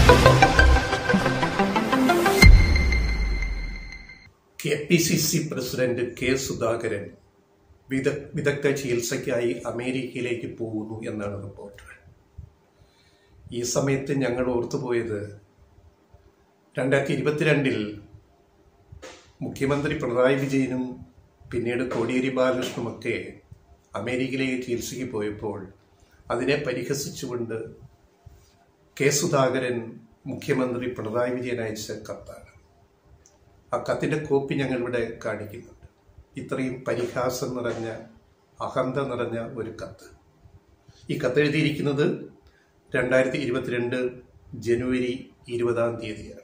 K P C C president K Sudhakaran വിദ വിദഗ്ധ ചികിത്സയ്ക്കായി അമേരിക്കയിലേക്ക് പോകുന്നു എന്നാണ് റിപ്പോർട്ടുകൾ ഈ സമയത്ത് ഞങ്ങൾ ഓർത്തുപോയത് രണ്ടായിരത്തി ഇരുപത്തിരണ്ടിൽ മുഖ്യമന്ത്രി പിണറായി വിജയനും പിന്നീട് കോടിയേരി ബാലകൃഷ്ണനുമൊക്കെ അമേരിക്കയിലേക്ക് ചികിത്സയ്ക്ക് പോയപ്പോൾ അതിനെ പരിഹസിച്ചുകൊണ്ട് കെ സുധാകരൻ മുഖ്യമന്ത്രി പിണറായി വിജയൻ അയച്ച കത്താണ് ആ കത്തിന്റെ കോപ്പി ഞങ്ങൾ ഇവിടെ കാണിക്കുന്നുണ്ട് ഇത്രയും പരിഹാസം നിറഞ്ഞ അഹന്ത നിറഞ്ഞ ഒരു കത്ത് ഈ കത്ത് എഴുതിയിരിക്കുന്നത് രണ്ടായിരത്തി ഇരുപത്തിരണ്ട് ജനുവരി ഇരുപതാം തീയതിയാണ്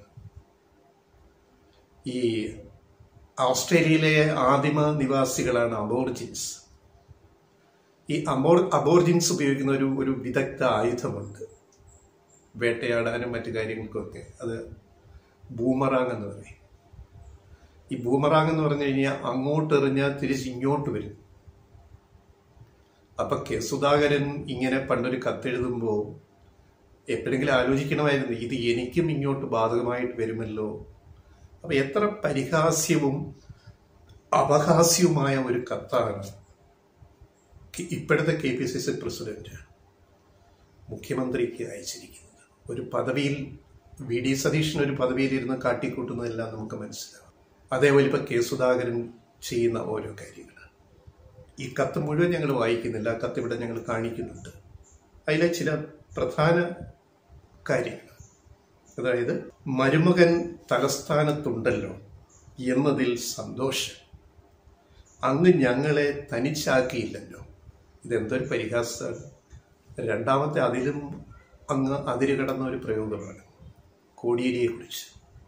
ഈ ഓസ്ട്രേലിയയിലെ ആദിമ നിവാസികളാണ് അബോർജിൻസ് ഈ അബോർ അബോർജിൻസ് ഉപയോഗിക്കുന്ന ഒരു ഒരു വിദഗ്ധ ആയുധമുണ്ട് വേട്ടയാടാനും മറ്റു കാര്യങ്ങൾക്കൊക്കെ അത് ബൂമറാങ് എന്ന് പറയും ഈ ബൂമറാങ് എന്ന് പറഞ്ഞു കഴിഞ്ഞാൽ അങ്ങോട്ട് എറിഞ്ഞാൽ തിരിച്ച് ഇങ്ങോട്ട് വരും അപ്പൊ കെ സുധാകരൻ ഇങ്ങനെ പണ്ടൊരു കത്തെഴുതുമ്പോൾ എപ്പോഴെങ്കിലും ആലോചിക്കണമായിരുന്നു ഇത് എനിക്കും ഇങ്ങോട്ട് ബാധകമായിട്ട് വരുമല്ലോ അപ്പൊ എത്ര പരിഹാസ്യവും അപഹാസ്യവുമായ ഒരു കത്താണ് ഇപ്പോഴത്തെ K P C C president മുഖ്യമന്ത്രിക്ക് അയച്ചിരിക്കുന്നത് ഒരു പദവിയിൽ വി ഡി സതീശൻ ഒരു പദവിയിൽ ഇരുന്ന് കാട്ടിക്കൂട്ടുന്നതെല്ലാം നമുക്ക് മനസ്സിലാവും അതേപോലെ ഇപ്പൊ കെ സുധാകരൻ ചെയ്യുന്ന ഓരോ കാര്യങ്ങൾ ഈ കത്ത് മുഴുവൻ ഞങ്ങൾ വായിക്കുന്നില്ല ആ കത്ത് ഇവിടെ ഞങ്ങൾ കാണിക്കുന്നുണ്ട് അതിലെ ചില പ്രധാന കാര്യങ്ങൾ അതായത് മരുമകൻ തലസ്ഥാനത്തുണ്ടല്ലോ എന്നതിൽ സന്തോഷം അങ്ങ് ഞങ്ങളെ തനിച്ചാക്കിയില്ലല്ലോ ഇതെന്തൊരു പരിഹാസമാണ് രണ്ടാമത്തെ അതിലും അങ്ങ് അതിര് കടന്ന ഒരു പ്രയോഗമാണ് കോടിയേരിയെ കുറിച്ച്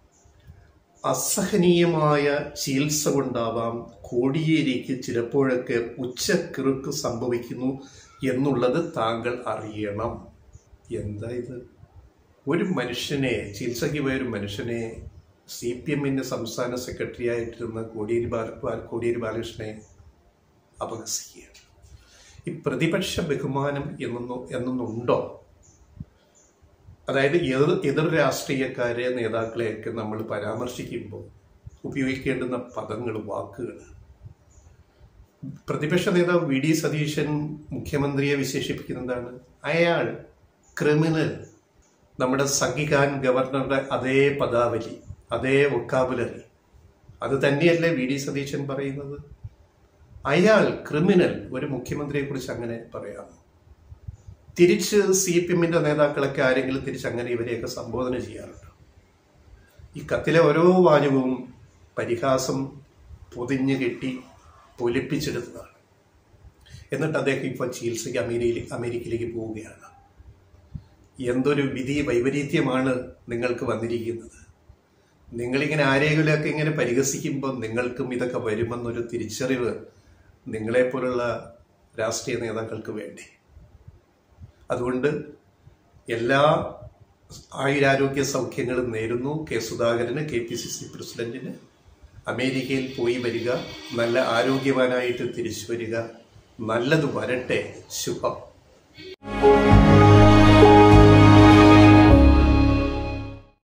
അസഹനീയമായ ചികിത്സ കൊണ്ടാവാം കോടിയേരിക്ക് ചിലപ്പോഴൊക്കെ ഉച്ചക്കിറുക്ക് സംഭവിക്കുന്നു എന്നുള്ളത് താങ്കൾ അറിയണം എന്താ ഇത് ഒരു മനുഷ്യനെ ചികിത്സയ്ക്ക് പോയ ഒരു മനുഷ്യനെ സി പി എമ്മിന്റെ സംസ്ഥാന സെക്രട്ടറി ആയിട്ടിരുന്ന കോടിയേരി ബാല കോടിയേരി ബാലകൃഷ്ണനെ അപഹസിക്കുകയാണ് ഈ പ്രതിപക്ഷ ബഹുമാനം എന്നൊന്നു എന്നൊന്നുണ്ടോ അതായത് എതിർ എതിർ രാഷ്ട്രീയക്കാരെ നേതാക്കളെയൊക്കെ നമ്മൾ പരാമർശിക്കുമ്പോൾ ഉപയോഗിക്കേണ്ടുന്ന പദങ്ങൾ വാക്കുകൾ പ്രതിപക്ഷ നേതാവ് വി ഡി സതീശൻ മുഖ്യമന്ത്രിയെ വിശേഷിപ്പിക്കുന്നതാണ് അയാൾ ക്രിമിനൽ നമ്മുടെ സംഘിഖാൻ ഗവർണറുടെ അതേ പദാവലി അതേ വൊക്കാബുലറി അത് തന്നെയല്ലേ വി ഡി സതീശൻ പറയുന്നത് അയാൾ ക്രിമിനൽ ഒരു മുഖ്യമന്ത്രിയെ കുറിച്ച് അങ്ങനെ പറയാമോ തിരിച്ച് സി പി എമ്മിന്റെ നേതാക്കളൊക്കെ ആരെങ്കിലും തിരിച്ച് അങ്ങനെ ഇവരെയൊക്കെ സംബോധന ചെയ്യാറുണ്ട് ഈ കത്തിലെ ഓരോ വാചകവും പരിഹാസം പൊതിഞ്ഞു കെട്ടി പൊലിപ്പിച്ചെടുത്തതാണ് എന്നിട്ട് അദ്ദേഹം ഇപ്പോൾ ചികിത്സയ്ക്ക് അമേരിക്കയിൽ അമേരിക്കയിലേക്ക് പോവുകയാണ് എന്തൊരു വിധി വൈപരീത്യമാണ് നിങ്ങൾക്ക് വന്നിരിക്കുന്നത് നിങ്ങളിങ്ങനെ ആരെങ്കിലുമൊക്കെ ഇങ്ങനെ പരിഹസിക്കുമ്പോൾ നിങ്ങൾക്കും ഇതൊക്കെ വരുമെന്നൊരു തിരിച്ചറിവ് നിങ്ങളെപ്പോലുള്ള രാഷ്ട്രീയ നേതാക്കൾക്ക് വേണ്ടി അതുകൊണ്ട് എല്ലാ ആയുരാരോഗ്യ സൗഖ്യങ്ങളും നേരുന്നു കെ സുധാകരന് കെ പി സി സി പ്രസിഡന്റിന് അമേരിക്കയിൽ പോയി വരിക നല്ല ആരോഗ്യവാനായിട്ട് തിരിച്ചു വരിക നല്ലത് വരട്ടെ ശുഭം